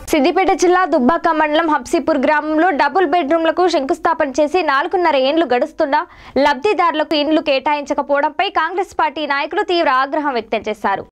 సిద్దిపేట జిల్లా దుబ్బాక మండలం హబ్సీపూర్ గ్రామంలో డబుల్ బెడ్రూమ్లకు శంకుస్థాపన చేసి నాలుగున్నర ఏండ్లు గడుస్తున్నా లబ్ధిదారులకు ఇండ్లు కేటాయించకపోవడంపై కాంగ్రెస్ పార్టీ నాయకులు తీవ్ర ఆగ్రహం వ్యక్తం చేశారు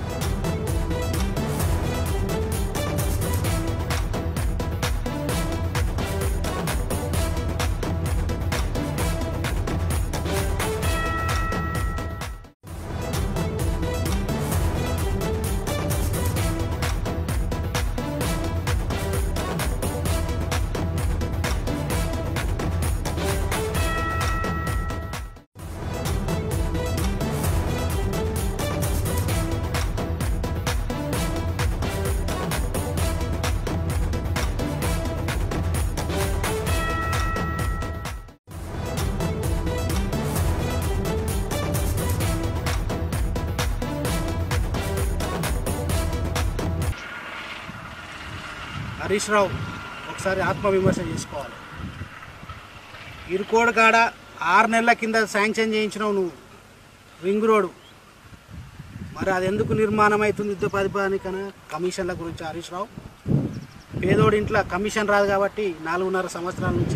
హరీష్ రావు ఒకసారి ఆత్మవిమర్శ చేసుకోవాలి ఇరుకోడు కాడ ఆరు నెలల కింద శాంక్షన్ చేయించినావు నువ్వు రింగ్ రోడ్ మరి అది ఎందుకు నిర్మాణం అవుతుంది యుద్ధ ప్రతిపాదనికన కమిషన్ల గురించి హరీష్ రావు పేదోడి ఇంట్లో కమిషన్ రాదు కాబట్టి నాలుగున్నర సంవత్సరాల నుంచి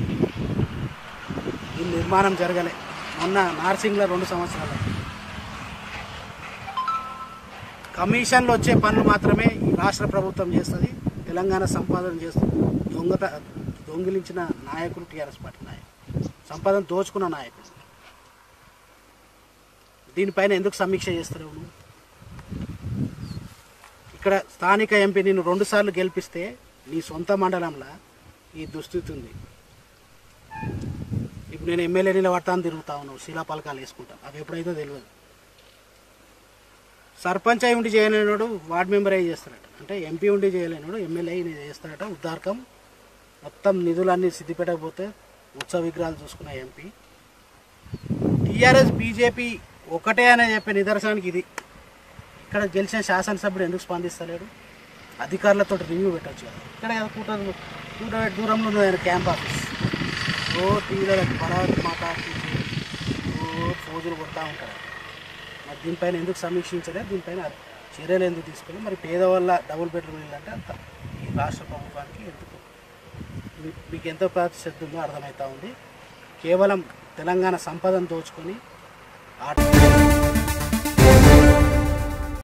ఈ నిర్మాణం జరగలే మొన్న నార్సింగ్లో రెండు సంవత్సరాలు కమిషన్లు వచ్చే పనులు మాత్రమే ఈ రాష్ట్ర ప్రభుత్వం చేస్తుంది తెలంగాణ సంపాదన చేస్తుంది దొంగత దొంగిలించిన నాయకులు టీఆర్ఎస్ పార్టీ నాయకులు సంపాదన దోచుకున్న నాయకులు దీనిపైన ఎందుకు సమీక్ష చేస్తున్నావు నువ్వు ఇక్కడ స్థానిక ఎంపీ నిన్ను రెండుసార్లు గెలిపిస్తే నీ సొంత మండలంలో ఈ దుస్థితి ఉంది ఇప్పుడు నేను ఎమ్మెల్యే నిలబడతాను తిరుగుతా ఉన్నావు శిలా పలకాలు వేసుకుంటాను అవి ఎప్పుడైతే తెలియదు సర్పంచ్ అయి ఉండి చేయలేనోడు వార్డ్ మెంబర్ అయి చేస్తాడట అంటే ఎంపీ ఉండి చేయలేనోడు ఎమ్మెల్యే అయి చేస్తాడట ఉద్దారకం మొత్తం నిధులన్నీ సిద్ధిపేటకు పోతే ఉత్సవ విగ్రహాలు చూసుకున్న ఎంపీ టీఆర్ఎస్ బీజేపీ ఒకటే అనే చెప్పే నిదర్శనానికి ఇది ఇక్కడ గెలిచిన శాసనసభ్యుడు ఎందుకు స్పందిస్తలేడు అధికారులతో రివ్యూ పెట్టచ్చు కదా ఇక్కడ కదా కూట కూట దూరంలో ఉంది ఆయన క్యాంప్ ఆఫీస్ ఓ టీవీలో బరావత్ మాతా ఓ ఫోజులు కొడతా ఉంటాడు మరి దీనిపైన ఎందుకు సమీక్షించలే దీనిపైన చర్యలు ఎందుకు తీసుకుని మరి పేదవాళ్ళ డబుల్ బెడ్రూమ్ ఇల్లు అంటే అంత ఈ రాష్ట్ర ప్రభుత్వానికి ఎందుకు మీ- మీకు ఎంతో ప్రతిశ్రద్ధ ఉందో అర్థమవుతా ఉంది కేవలం తెలంగాణ సంపదను దోచుకొని ఆట